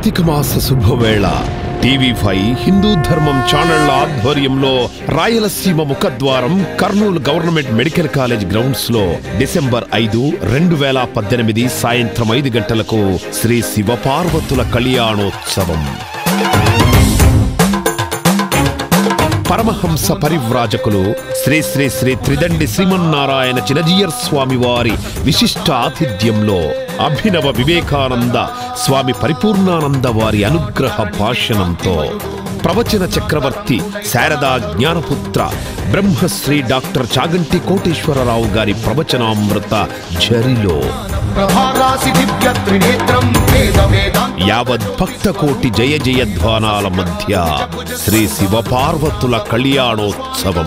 కార్తీక మాస శుభవేళ TV five Hindu ధర్మం ఛానళ్ల ఆధ్వర్యంలో రాయలసీమ ముఖద్వారం Kurnool government medical college grounds లో డిసెంబర్ ఐదు రెండు వేల పద్దెనిమిది సాయంత్రం ఐదు గంటలకు శ్రీ శివపార్వతుల కళ్యాణోత్సవం పరమహంస పరివ్రాజకులు శ్రీ శ్రీ శ్రీ త్రిదండి శ్రీమన్నారాయణ చినజీయర్ స్వామి వారి విశిష్ట ఆతిథ్యంలో అభినవ వివేకానంద స్వామి పరిపూర్ణానంద వారి అనుగ్రహ భాషణంతో ప్రవచన చక్రవర్తి శారదా జ్ఞానపుత్ర బ్రహ్మశ్రీ డాక్టర్ చాగంటి కోటేశ్వరరావు గారి ప్రవచనామృత జరిలో ప్రభారాసి దివ్య త్రినేత్రం వేద వేదాంత యావత్ భక్త కోటి జయ జయధ్వానాల మధ్య శ్రీ శివపార్వతుల కళ్యాణోత్సవం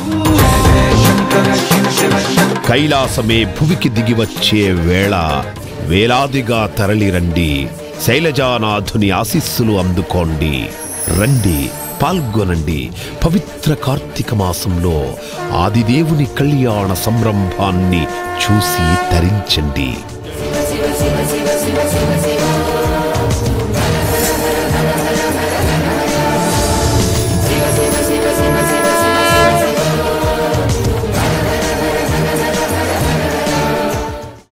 కైలాసమే భువికి దిగివచ్చే వేళ వేలాదిగా తరలిరండి శైలజానాథుని ఆశీస్సులు అందుకోండి రండి పాల్గొనండి పవిత్ర కార్తీక మాసంలో ఆదిదేవుని కళ్యాణ సంరంభాన్ని చూసి తరించండి